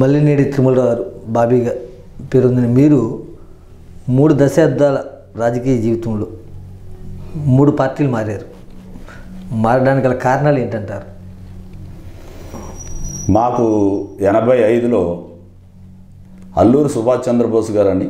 మల్లినేడి తిరుమలరావు గారు బాబీగా పేరొందిన మీరు మూడు దశాబ్దాల రాజకీయ జీవితంలో మూడు పార్టీలు మారారు మారడానికి గల కారణాలు ఏంటంటారు మాకు ఎనభై ఐదులో అల్లూరు సుభాష్ చంద్రబోస్ గారని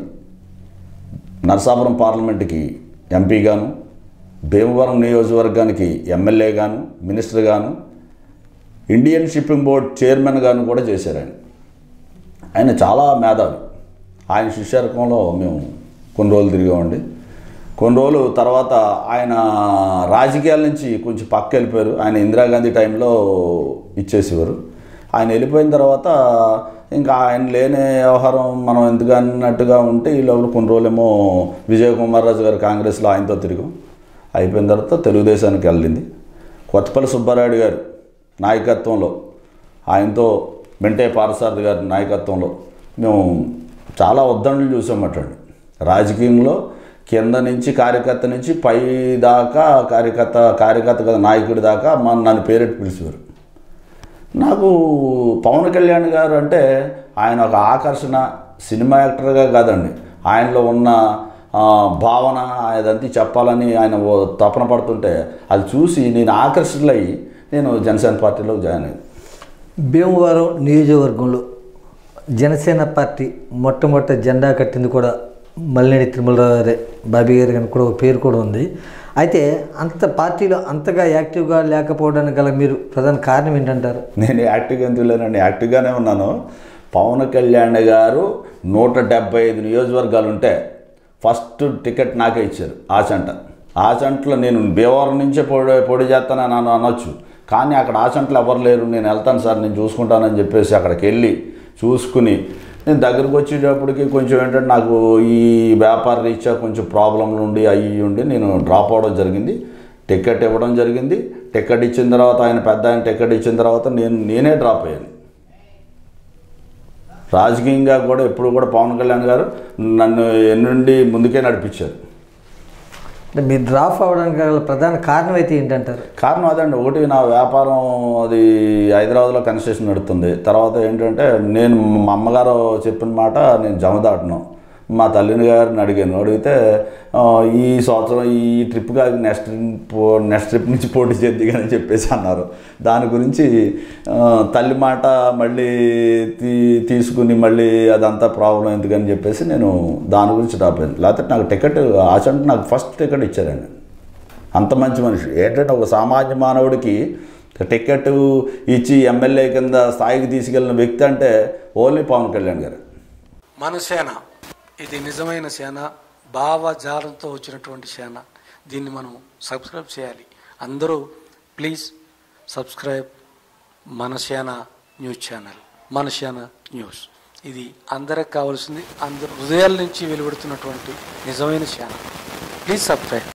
నరసాపురం పార్లమెంటుకి ఎంపీగాను భీమవరం నియోజకవర్గానికి ఎమ్మెల్యేగాను మినిస్టర్గాను ఇండియన్ షిప్పింగ్ బోర్డ్ చైర్మన్ గాను కూడా చేశారు ఆయన ఆయన చాలా మేధావి ఆయన శిష్యరకంలో మేము కొన్ని రోజులు తిరిగామండి కొన్ని రోజులు తర్వాత ఆయన రాజకీయాల నుంచి కొంచెం పక్క వెళ్ళిపోయారు ఆయన ఇందిరాగాంధీ టైంలో ఇచ్చేసేవారు ఆయన వెళ్ళిపోయిన తర్వాత ఇంకా ఆయన లేని వ్యవహారం మనం ఎందుకు అన్నట్టుగా ఉంటే ఈ లోపల కొన్ని రోజులేమో విజయ్ కుమార్ రాజు గారు కాంగ్రెస్లో ఆయనతో తిరిగాం అయిపోయిన తర్వాత తెలుగుదేశానికి వెళ్ళింది కొత్తపల్లి సుబ్బారాయుడు గారు నాయకత్వంలో ఆయనతో మెంటే పారసారథి గారి నాయకత్వంలో మేము చాలా ఉద్దండలు చూసామటండి రాజకీయంలో కింద నుంచి కార్యకర్త నుంచి పై దాకా కార్యకర్త కార్యకర్త కదా నాయకుడి దాకా మన నన్ను పేరెట్టి పిలిచేవారు నాకు పవన్ కళ్యాణ్ గారు అంటే ఆయన ఒక ఆకర్షణ సినిమా యాక్టర్గా కాదండి ఆయనలో ఉన్న ఆ, భావన అదంతా చెప్పాలని ఆయన ఓ తపన పడుతుంటే అది చూసి నేను ఆకర్షితులయ్యి నేను జనసేన పార్టీలో జాయిన్ అయ్యాను భీమవరం నియోజకవర్గంలో జనసేన పార్టీ మొట్టమొదటి జెండా కట్టింది కూడా మల్లినేడి తిరుమలరావు గారే బాబీ గారి అని కూడా ఒక పేరు కూడా ఉంది అయితే అంత పార్టీలో అంతగా యాక్టివ్గా లేకపోవడానికి గల మీరు ప్రధాన కారణం ఏంటంటారు నేను యాక్టివ్గా ఎందుకు లేనండి యాక్టివ్గానే ఉన్నాను పవన్ కళ్యాణ్ గారు నూట డెబ్బై ఐదు నియోజకవర్గాలు ఉంటే ఫస్ట్ టికెట్ నాకే ఇచ్చారు ఆచంట ఆచంటలో నేను భీమవరం నుంచే పొడి పొడి చేస్తానని అన- అనొచ్చు కానీ అక్కడ ఆచంటలు ఎవరు లేరు నేను వెళ్తాను సార్ నేను చూసుకుంటానని చెప్పేసి అక్కడికి వెళ్ళి చూసుకుని నేను దగ్గరకు వచ్చేటప్పటికి కొంచెం ఏంటంటే నాకు ఈ వ్యాపార రీత్యా కొంచెం ప్రాబ్లంలు ఉండి అయ్యి ఉండి నేను డ్రాప్ అవ్వడం జరిగింది టికెట్ ఇవ్వడం జరిగింది టికెట్ ఇచ్చిన తర్వాత ఆయన పెద్ద ఆయన టికెట్ ఇచ్చిన తర్వాత నేను నేనే డ్రాప్ అయ్యాను రాజకీయంగా కూడా ఎప్పుడు కూడా పవన్ కళ్యాణ్ గారు నన్ను ఎన్నుండి ముందుకే నడిపించారు అంటే మీరు డ్రాప్ అవ్వడానికి గల ప్రధాన కారణం అయితే ఏంటంటారు కారణం అదండి ఒకటి నా వ్యాపారం అది హైదరాబాద్లో కన్స్ట్రక్షన్ నడుస్తుంది తర్వాత ఏంటంటే నేను మా అమ్మగారు చెప్పిన మాట నేను జమదాటను మా తల్లిని గారిని అడిగాను అడిగితే ఆ, ఈ సంవత్సరం ఈ ట్రిప్ కాదు నెక్స్ట్ నెక్స్ట్ ట్రిప్ నుంచి పోటీ చేద్ది అని చెప్పేసి అన్నారు దాని గురించి ఆ, తల్లి మాట మళ్ళీ తీ తీసుకుని మళ్ళీ అదంతా ప్రాబ్లం ఎందుకని చెప్పేసి నేను దాని గురించి డ్రాప్ అయ్యాను లేకపోతే నాకు టికెట్ ఆచంటే నాకు ఫస్ట్ టికెట్ ఇచ్చారండి అంత మంచి మనిషి ఏంటంటే ఒక సామాన్య మానవుడికి టికెట్ ఇచ్చి ఎమ్మెల్యే కింద స్థాయికి తీసుకెళ్ళిన వ్యక్తి అంటే ఓన్లీ పవన్ కళ్యాణ్ గారు మన సేన ఇది నిజమైన సేన భావజాలంతో వచ్చినటువంటి సేన దీన్ని మనం సబ్స్క్రైబ్ చేయాలి అందరూ ప్లీజ్ సబ్స్క్రైబ్ మన సేన న్యూస్ ఛానల్ మన సేన న్యూస్ ఇది అందరికి కావాల్సింది అందరు హృదయాల నుంచి వెలువడుతున్నటువంటి నిజమైన సేన ప్లీజ్ సబ్స్క్రైబ్